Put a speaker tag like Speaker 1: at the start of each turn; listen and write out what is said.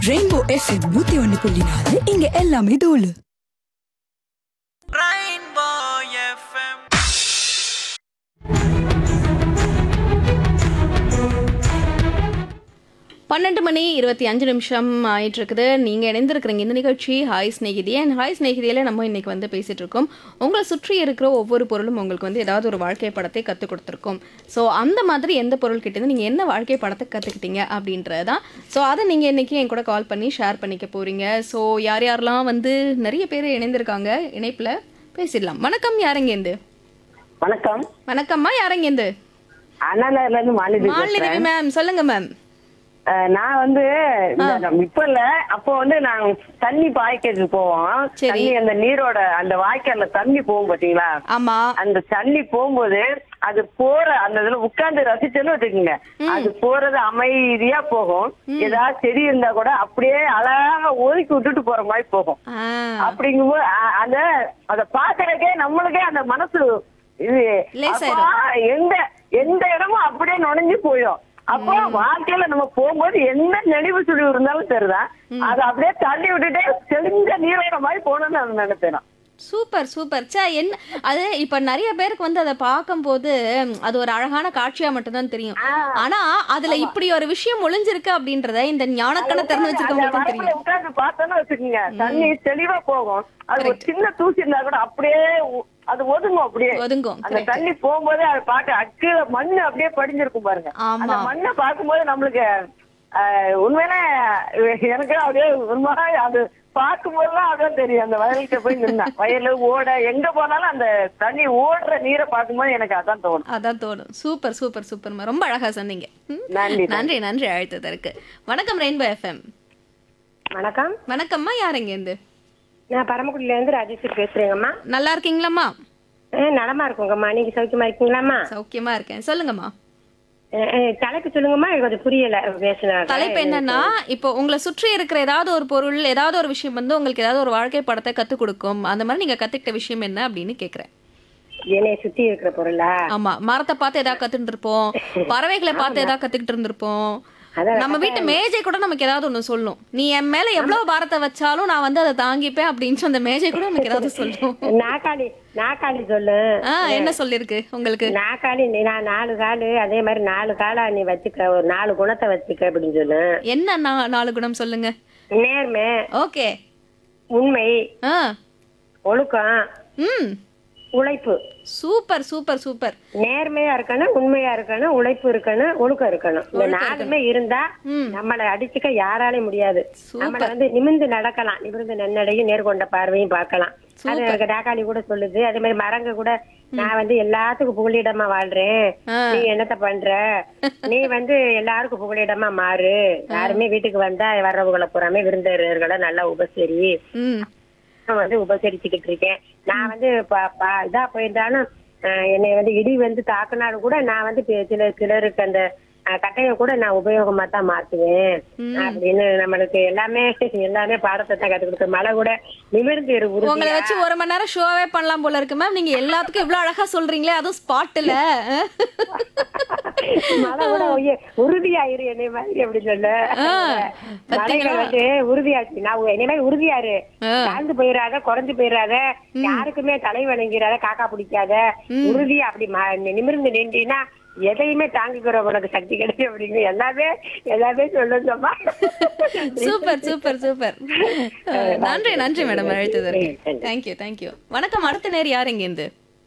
Speaker 1: Rainbow FM நூத்தி ஒன்னு புள்ளி நாலு இங்க எல்லாமே தோலு
Speaker 2: Rainbow FM.
Speaker 3: பன்னெண்டு மணி இருபத்தி அஞ்சு நிமிஷம் ஆயிட்டு இருக்குது நீங்கள் இணைந்திருக்கிறீங்க இந்த நிகழ்ச்சி ஹாய் ஸ்நேகிதி அண்ட் ஹாய் ஸ்நேகிதியில் நம்ம இன்னைக்கு வந்து பேசிட்டு இருக்கோம் உங்களை சுற்றி இருக்கிற ஒவ்வொரு பொருளும் உங்களுக்கு வந்து ஏதாவது ஒரு வாழ்க்கை படத்தை கற்றுக் கொடுத்துருக்கோம் ஸோ அந்த மாதிரி எந்த பொருள் கிட்டேருந்து நீங்கள் என்ன வாழ்க்கை படத்தை கற்றுக்கிட்டீங்க அப்படின்றது தான் ஸோ அதை நீங்கள் இன்னைக்கு என் கூட கால் பண்ணி ஷேர் பண்ணிக்க போறீங்க ஸோ யார் யாரெல்லாம் வந்து நிறைய பேர் இணைந்திருக்காங்க இணைப்பில் பேசிடலாம் வணக்கம் யாரெங்கேந்து
Speaker 4: வணக்கம்
Speaker 3: வணக்கம்மா யாரெங்கேந்து
Speaker 4: அண்ணாநகர்ல இருந்து மாலினி
Speaker 3: மாலினி
Speaker 4: பேசுறேன்.
Speaker 3: மேம் சொல்லுங்க மேம்
Speaker 4: அஹ், நான் வந்து இந்த நம்ம இப்ப இல்ல அப்போ வந்து நாங்க தண்ணி பாய்க்கிறதுக்கு போவோம்
Speaker 3: சரி.
Speaker 4: தண்ணி அந்த நீரோட அந்த வாய்க்கால்ல தண்ணி போகும் பாத்தீங்களா
Speaker 3: ஆமாம்
Speaker 4: அந்த தண்ணி போகும்போது அது போற அந்த இதுல உட்கார்ந்து ரசிச்சோன்னு வச்சுக்கோங்க அது போறது அமைதியா போகும் ஏதாவது செடி இருந்தா கூட அப்படியே அழகா ஒதுக்கி விட்டுட்டு போற மாதிரி போகும்
Speaker 3: ஆ
Speaker 4: அப்படிங்கும்போது அ- அந்த அத பாக்குறதுக்கே நம்மளுக்கே அந்த மனசு இது
Speaker 3: லேசாயிரும்.
Speaker 4: அப்பா, எந்த எந்த இடமும் அப்படியே நுழைஞ்சு போயிடும் அப்போ வாழ்க்கையில நம்ம போகும்போது என்ன நெளிவு சுழிவு இருந்தாலும் சரிதான் அதை அப்படியே தள்ளி விட்டுட்டே தெளிஞ்ச நீரோட மாதிரி போகணும்னு நான் நினைப்பேன்
Speaker 3: சூப்பர் சூப்பர் சே என்ன அது இப்ப நிறைய பேருக்கு வந்து அதை பார்க்கும்போது ம், அது ஒரு அழகான காட்சியா மட்டும்தான் தெரியும் ஆனா அதுல இப்படி ஒரு விஷயம் ஒளிஞ்சிருக்கு அப்படின்றத இந்த ஞானக்கண திறந்து
Speaker 4: அந்த
Speaker 3: வச்சிருக்கவங்களுக்கு தான்
Speaker 4: வரப்புல
Speaker 3: தெரியும்
Speaker 4: உட்கார்ந்து பார்த்தோன்னு வச்சுக்கோங்க தண்ணி தெளிவா போகும் அது ஒரு சின்ன தூசி இருந்தா கூட அப்படியே உ- அது ஒதுங்கும் அப்படியே
Speaker 3: ஒதுங்கும்
Speaker 4: அந்த
Speaker 3: correct.
Speaker 4: தண்ணி போகும்போது அதை பார்க்க அக்கீழ மண்ணு அப்படியே படிஞ்சிருக்கும் பாருங்க
Speaker 3: ஆமா.
Speaker 4: அந்த மண்ணை பார்க்கும்போது நம்மளுக்கு ஆஹ், உண்மையிலே எனக்கு அப்படியே ஒரு மாதிரி அது பார்க்கும்போதுதான் அதான் தெரியும் அந்த வயலுக்கு போய் நின்னா வயலு ஓட எங்க போனாலும் அந்த தண்ணி ஓடுற நீரை பார்க்கும்போது எனக்கு அதான் தோணும்
Speaker 3: அதான் தோணும் சூப்பர் சூப்பர் சூப்பர்மா ரொம்ப அழகா சொன்னீங்க ம்.
Speaker 4: நன்றி
Speaker 3: நன்றி நன்றி அழைத்ததற்கு வணக்கம் ரெயின்போ எஃப்எம்
Speaker 5: வணக்கம்
Speaker 3: வணக்கம்மா யாருங்க இருந்து
Speaker 5: நான் பரமக்குடியில இருந்து ராஜேஸ்வரி பேசுறேங்கம்மா
Speaker 3: நல்லா இருக்கீங்களாம்மா
Speaker 5: அஹ் நலமா இருக்குங்கம்மா நீங்க சௌக்கியமா இருக்கீங்களாம்மா
Speaker 3: சௌக்கியமா இருக்கேன் சொல்லுங்கம்மா
Speaker 5: அஹ் அஹ் தலைப்பு சொல்லுங்கம்மா எனக்கு கொஞ்சம் புரியல பேசுன
Speaker 3: தலைப்பு என்னன்னா இப்போ உங்களை சுற்றி இருக்கிற ஏதாவது ஒரு பொருள் ஏதாவது ஒரு விஷயம் வந்து உங்களுக்கு ஏதாவது ஒரு வாழ்க்கை படத்தை கத்துக் கொடுக்கும் அந்த மாதிரி நீங்க கத்துக்கிட்ட விஷயம் என்ன அப்படின்னு கேக்குறேன்
Speaker 5: என்னைய சுத்தி இருக்கிற பொருளா
Speaker 3: ஆமா மரத்தை பார்த்து ஏதாவது கத்துட்டு இருப்போம் பறவைகளை பார்த்து ஏதாவது கத்துக்கிட்டு இருந்திருப்போம்
Speaker 5: அதான்
Speaker 3: நம்ம வீட்டு மேஜை கூட நமக்கு ஏதாவது ஒண்ணு சொல்லும் நீ என் மேல எவ்வளவு பாரத்தை வச்சாலும் நான் வந்து அதை தாங்கிப்பேன் அப்படின்னு அந்த மேஜை கூட நமக்கு ஏதாவது சொல்லும்
Speaker 5: நாக்காளி நாக்காளி சொல்லு
Speaker 3: ஆ என்ன சொல்லிருக்கு உங்களுக்கு
Speaker 5: நாக்காளி நீ நான் நாலு காலு அதே மாதிரி நாலு காலா நீ வச்சுக்க ஒரு நாலு குணத்தை வச்சுக்க அப்படின்னு சொல்லு
Speaker 3: என்ன நா- நாலு குணம் சொல்லுங்க
Speaker 5: நேர்மை
Speaker 3: ஓகே
Speaker 5: உண்மை
Speaker 3: ஆ
Speaker 5: ஒழுக்கம்
Speaker 3: ம்
Speaker 5: உழைப்பு
Speaker 3: சூப்பர் சூப்பர் சூப்பர்
Speaker 5: நேர்மையா இருக்கணும் உண்மையா இருக்கணும் உழைப்பு இருக்கணும் ஒழுக்கம் இருக்கணும் இந்த நாலுமே இருந்தா
Speaker 3: ம்.
Speaker 5: நம்மள அடிச்சுக்க யாராலையும் முடியாது நம்மள வந்து நிமிர்ந்து நடக்கலாம் நிமிர்ந்து நன்னடையும் நேர்கொண்ட பார்வையும் பார்க்கலாம் அது எனக்கு டாக்காளி கூட சொல்லுது அதே மாதிரி மரங்க கூட நான் வந்து எல்லாத்துக்கும் புகலிடமா வாழ்றேன்
Speaker 3: ஆ.
Speaker 5: நீ என்னத்த பண்ற நீ வந்து எல்லாருக்கும் புகலிடமா மாறு யாருமே வீட்டுக்கு வந்தா வர்றவங்களை பூராமே விருந்தினர்களை நல்லா உபசரி
Speaker 3: ம்
Speaker 5: நான் வந்து உபசரிச்சுக்கிட்டு இருக்கேன் நான் வந்து ப- ப- இதா போயிருந்தாலும் அஹ், என்னை வந்து இடி வந்து தாக்குனாலும் கூட நான் வந்து பி- சில சிலருக்கு அந்த அஹ், கட்டையை கூட நான் உபயோகமா தான் மாத்துவேன் அப்படின்னு நம்மளுக்கு எல்லாமே எல்லாமே பாடத்தை தான் கத்து கொடுத்த மழை கூட நிமிர்ந்து இரு உறுதியா.
Speaker 3: உங்களை வச்சு ஒரு மணி நேரம் ஷோவே பண்ணலாம் போல இருக்கு மேம் நீங்க எல்லாத்துக்கும் இவ்வளவு அழகா சொல்றீங்களே அதுவும் ஸ்பாட்ல
Speaker 5: மழை கூட ஒய்ய உறுதியாயிரு என்னை மாதிரி அப்படி சொல்ல மழையில
Speaker 3: பாத்தீங்களா?
Speaker 5: வந்து உறுதியாச்சு நான் என்னை மாதிரி உறுதியாரு தாழ்ந்து போயிடாத குறைஞ்சு போயிடாத யாருக்குமே தலை வணங்கிறாத காக்கா பிடிக்காத உறுதியா அப்படி ம- நிமிர்ந்து நின்றீன்னா எதையுமே தாங்கிக்கிற உனக்கு சக்தி கிடைக்கும் அப்படின்னு எல்லாமே எல்லாமே சொல்லுங்கம்மா
Speaker 3: சூப்பர் சூப்பர் சூப்பர் நன்றி நன்றி மேடம் அழைத்ததற்கு தேங்க்யூ தேங்க்யூ வணக்கம் அடுத்த நேர் யார் இங்க இருந்து